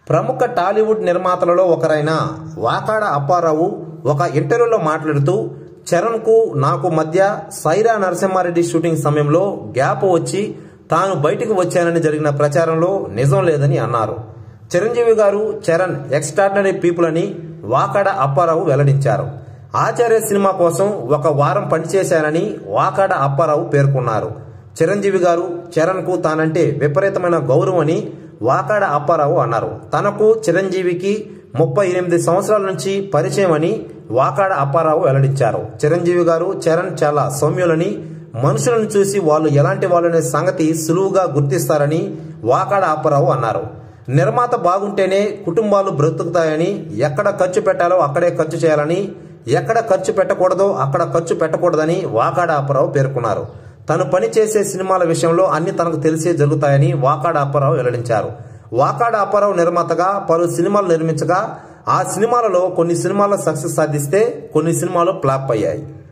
ప్రముఖ టాలీవుడ్ నిర్మాతలలో ఒకరైన వాకాడ అప్పారావు ఒక ఇంటర్వ్యూలో మాట్లాడుతూ చరణ్కు నాకు మధ్య సైరా నరసింహారెడ్డి షూటింగ్ సమయంలో గ్యాప్ వచ్చి తాను బయటకు వచ్చానని జరిగిన ప్రచారంలో నిజం లేదని అన్నారు చిరంజీవి గారు చరణ్ ఎక్స్ట్రాడినరీ పీపుల్ అని వాకాడ అప్పారావు వెల్లడించారు ఆచార్య సినిమా కోసం ఒక వారం పనిచేశానని వాకాడ అప్పారావు పేర్కొన్నారు చిరంజీవి గారు చరణ్కు తానంటే విపరీతమైన గౌరవం అని వాకాడ అప్పారావు అన్నారు తనకు చిరంజీవికి ముప్పై ఎనిమిది సంవత్సరాల నుంచి పరిచయం అని వాకాడ అప్పారావు వెల్లడించారు చిరంజీవి గారు చరణ్ చాలా సౌమ్యులని మనుషులను చూసి వాళ్ళు ఎలాంటి వాళ్ళనే సంగతి సులువుగా గుర్తిస్తారని వాకాడ అప్పారావు అన్నారు నిర్మాత బాగుంటేనే కుటుంబాలు బ్రతుకుతాయని ఎక్కడ ఖర్చు పెట్టాలో అక్కడే ఖర్చు చేయాలని ఎక్కడ ఖర్చు పెట్టకూడదో అక్కడ ఖర్చు పెట్టకూడదని వాకాడ అప్పారావు పేర్కొన్నారు తను పనిచేసే సినిమాల విషయంలో అన్ని తనకు తెలిసే జరుగుతాయని వాకాడ అప్పారావు వెల్లడించారు వాకాడ అప్పారావు నిర్మాతగా పలు సినిమాలు నిర్మించగా ఆ సినిమాలలో కొన్ని సినిమాల్లో సక్సెస్ సాధిస్తే కొన్ని సినిమాలు ఫ్లాప్ అయ్యాయి